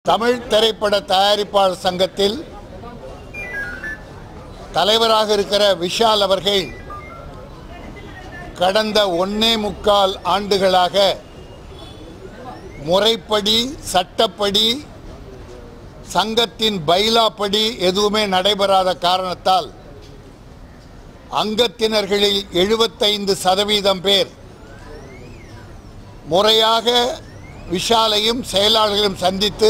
தமிழ் திரைப்பட தயாரிப்பாளர் சங்கத்தில் தலைவராக இருக்கிற விஷால் அவர்கள் கடந்த ஒன்னே முக்கால் ஆண்டுகளாக முறைப்படி சட்டப்படி சங்கத்தின் பைலாப்படி எதுவுமே நடைபெறாத காரணத்தால் அங்கத்தினர்களில் எழுபத்தைந்து சதவீதம் பேர் முறையாக விஷாலையும் செயலாளர்களையும் சந்தித்து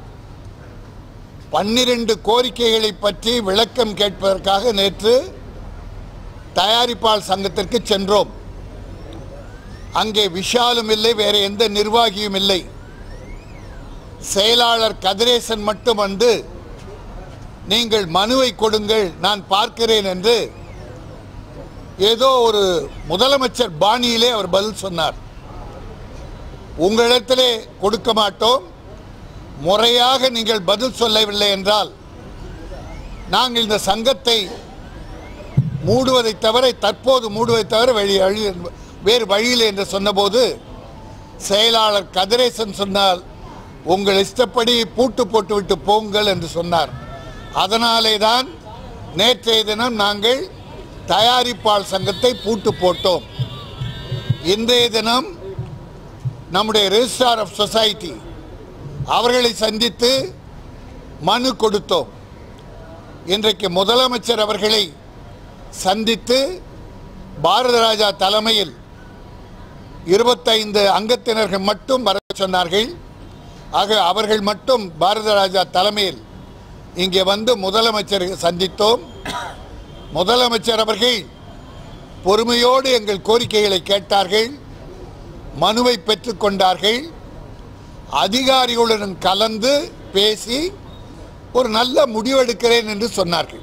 பன்னிரண்டு கோரிக்கைகளை பற்றி விளக்கம் கேட்பதற்காக நேற்று தயாரிப்பாளர் சங்கத்திற்கு சென்றோம் அங்கே விஷாலும் இல்லை வேற எந்த நிர்வாகியும் இல்லை செயலாளர் கதிரேசன் மட்டும் வந்து நீங்கள் மனுவை கொடுங்கள் நான் பார்க்கிறேன் என்று ஏதோ ஒரு முதலமைச்சர் பாணியிலே அவர் பதில் சொன்னார் உங்களிடத்திலே கொடுக்க மாட்டோம் முறையாக நீங்கள் பதில் சொல்லவில்லை என்றால் நாங்கள் இந்த சங்கத்தை மூடுவதை தவிர தற்போது மூடுவதை தவிர வழி வழி வேறு வழியில் என்று சொன்னபோது செயலாளர் கதிரேசன் சொன்னால் உங்கள் இஷ்டப்படி பூட்டு போட்டுவிட்டு போங்கள் என்று சொன்னார் அதனாலே தான் நேற்றைய தினம் நாங்கள் தயாரிப்பாளர் சங்கத்தை பூட்டு போட்டோம் இன்றைய தினம் நம்முடைய ரெஜிஸ்ட்ரார் ஆஃப் சொசைட்டி அவர்களை சந்தித்து மனு கொடுத்தோம் இன்றைக்கு முதலமைச்சர் அவர்களை சந்தித்து பாரத ராஜா தலைமையில் இருபத்தைந்து அங்கத்தினர்கள் மட்டும் வர சொன்னார்கள் ஆக அவர்கள் மட்டும் பாரத ராஜா தலைமையில் இங்கே வந்து முதலமைச்சரை சந்தித்தோம் முதலமைச்சர் அவர்கள் பொறுமையோடு எங்கள் கோரிக்கைகளை கேட்டார்கள் மனுவை பெற்றுக்கொண்டார்கள் அதிகாரிகளுடன் கலந்து பேசி ஒரு நல்ல முடிவெடுக்கிறேன் என்று சொன்னார்கள்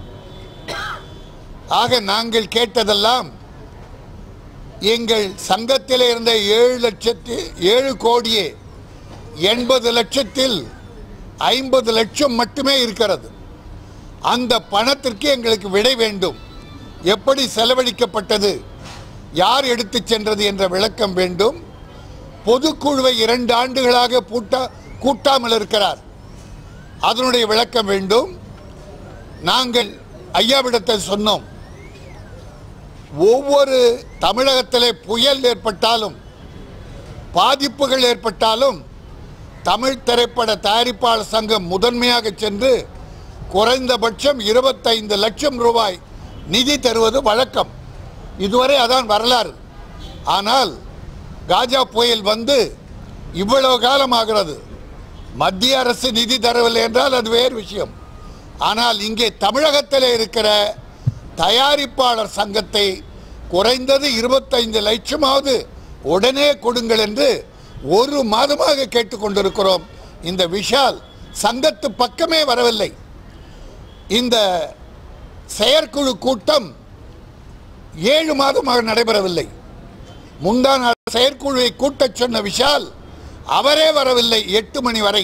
ஆக நாங்கள் கேட்டதெல்லாம் எங்கள் சங்கத்தில் இருந்த ஏழு லட்சத்தி ஏழு கோடியே எண்பது லட்சத்தில் ஐம்பது லட்சம் மட்டுமே இருக்கிறது அந்த பணத்திற்கு எங்களுக்கு விடை வேண்டும் எப்படி செலவழிக்கப்பட்டது யார் எடுத்துச் சென்றது என்ற விளக்கம் வேண்டும் பொதுக்குழுவை இரண்டு ஆண்டுகளாக பூட்டா கூட்டாமல் இருக்கிறார் அதனுடைய விளக்கம் வேண்டும் நாங்கள் ஐயாவிடத்தில் சொன்னோம் ஒவ்வொரு தமிழகத்திலே புயல் ஏற்பட்டாலும் பாதிப்புகள் ஏற்பட்டாலும் தமிழ் திரைப்பட தயாரிப்பாளர் சங்கம் முதன்மையாக சென்று குறைந்தபட்சம் இருபத்தைந்து லட்சம் ரூபாய் நிதி தருவது வழக்கம் இதுவரை அதான் வரலாறு ஆனால் காஜா புயல் வந்து இவ்வளவு காலம் ஆகிறது மத்திய அரசு நிதி தரவில்லை என்றால் அது வேறு விஷயம் ஆனால் இங்கே தமிழகத்தில் இருக்கிற தயாரிப்பாளர் சங்கத்தை குறைந்தது இருபத்தைந்து லட்சமாவது உடனே கொடுங்கள் என்று ஒரு மாதமாக கேட்டுக்கொண்டிருக்கிறோம் இந்த விஷால் சங்கத்து பக்கமே வரவில்லை இந்த செயற்குழு கூட்டம் ஏழு மாதமாக நடைபெறவில்லை முந்தா நாள் செயற்குழுவை கூட்டச் சொன்ன விஷால் அவரே வரவில்லை எட்டு மணி வரை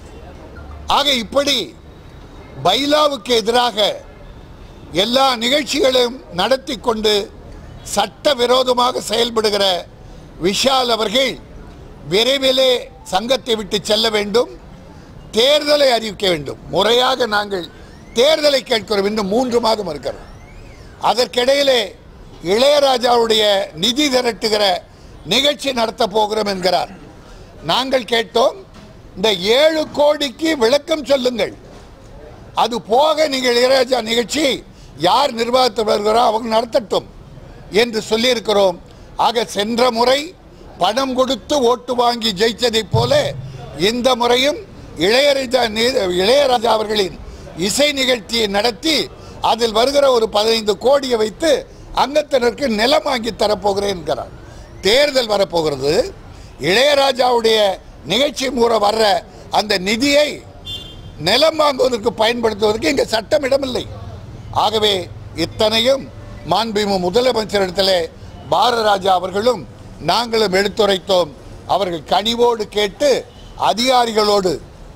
ஆக இப்படி பைலாவுக்கு எதிராக எல்லா நிகழ்ச்சிகளையும் நடத்தி கொண்டு சட்டவிரோதமாக செயல்படுகிற விஷால் அவர்கள் விரைவிலே சங்கத்தை விட்டு செல்ல வேண்டும் தேர்தலை அறிவிக்க வேண்டும் முறையாக நாங்கள் தேர்தலை கேட்கிறோம் இன்னும் மூன்று மாதம் இருக்கிறோம் அதற்கிடையிலே இளையராஜாவுடைய நிதி திரட்டுகிற நிகழ்ச்சி நடத்த போகிறோம் என்கிறார் நாங்கள் கேட்டோம் இந்த ஏழு கோடிக்கு விளக்கம் சொல்லுங்கள் அது போக நீங்கள் இளையராஜா நிகழ்ச்சி யார் நிர்வாகத்தில் வருகிறோ அவங்க நடத்தட்டும் என்று சொல்லியிருக்கிறோம் ஆக சென்ற முறை பணம் கொடுத்து ஓட்டு வாங்கி ஜெயித்ததைப் போல இந்த முறையும் இளையராஜா நி- இளையராஜா அவர்களின் இசை நிகழ்ச்சியை நடத்தி அதில் வருகிற ஒரு பதினைந்து கோடியை வைத்து அங்கத்தினருக்கு நிலம் வாங்கி தரப்போகிறேன் என்கிறார் தேர்தல் வரப்போகிறது இளையராஜாவுடைய நிகழ்ச்சி மூலம் வர்ற அந்த நிதியை நிலம் வாங்குவதற்கு பயன்படுத்துவதற்கு இங்கே சட்டம் இடமில்லை ஆகவே இத்தனையும் மாண்புமிகு முதலமைச்சரிடத்திலே பாரதராஜா அவர்களும் நாங்களும் எடுத்துரைத்தோம் அவர்கள் கனிவோடு கேட்டு அதிகாரிகளோடு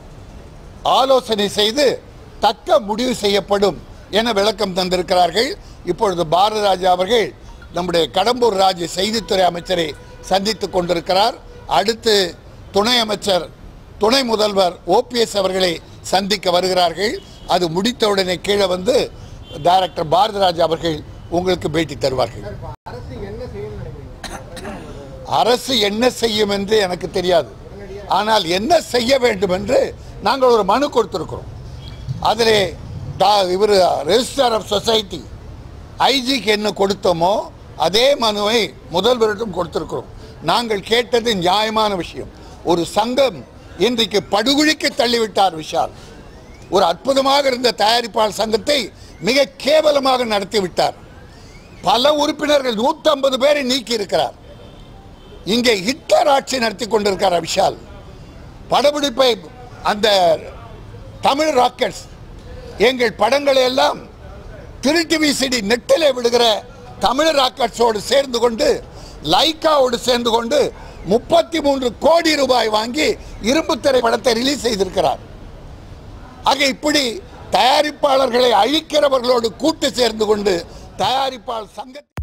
ஆலோசனை செய்து தக்க முடிவு செய்யப்படும் என விளக்கம் தந்திருக்கிறார்கள் இப்பொழுது பாரதராஜா அவர்கள் நம்முடைய கடம்பூர் ராஜு செய்தித்துறை அமைச்சரை சந்தித்துக் கொண்டிருக்கிறார் அடுத்து துணை அமைச்சர் துணை முதல்வர் ஓபிஎஸ் அவர்களை சந்திக்க வருகிறார்கள் அது முடித்தவுடனே கீழே வந்து டைரக்டர் பாரதிராஜ் அவர்கள் உங்களுக்கு பேட்டி தருவார்கள் அரசு என்ன செய்யணும்னு நினைக்கிறீங்க அரசு என்ன செய்யும் என்று எனக்கு தெரியாது ஆனால் என்ன செய்ய வேண்டும் என்று நாங்கள் ஒரு மனு கொடுத்திருக்கிறோம் அதிலே இவர் ரெஜிஸ்டர் ஆஃப் சொசைட்டி ஐஜிக்கு என்ன கொடுத்தோமோ அதே மனுவை முதல்வரிடம் கொடுத்திருக்கிறோம் நாங்கள் கேட்டது நியாயமான விஷயம் ஒரு சங்கம் இன்றைக்கு படுகொழிக்கு தள்ளிவிட்டார் விஷால் ஒரு அற்புதமாக இருந்த தயாரிப்பாளர் சங்கத்தை மிக கேவலமாக நடத்திவிட்டார் பல உறுப்பினர்கள் 150 பேரை நீக்கி இருக்கிறார் இங்கே ஹிட்லர் ஆட்சி நடத்தி கொண்டிருக்கிறார் விஷால் படப்பிடிப்பை அந்த தமிழ் ராக்கெட்ஸ் எங்கள் படங்களை எல்லாம் திருட்டு விசிடி நெட்டிலே விடுகிற தமிழ் ராக்கெட்ஸோடு சேர்ந்து கொண்டு லைக்காவோடு சேர்ந்து கொண்டு முப்பத்தி மூன்று கோடி ரூபாய் வாங்கி இரும்பு திரை படத்தை ரிலீஸ் செய்திருக்கிறார் ஆக இப்படி தயாரிப்பாளர்களை அழிக்கிறவர்களோடு கூட்டு சேர்ந்து கொண்டு தயாரிப்பாளர் சங்க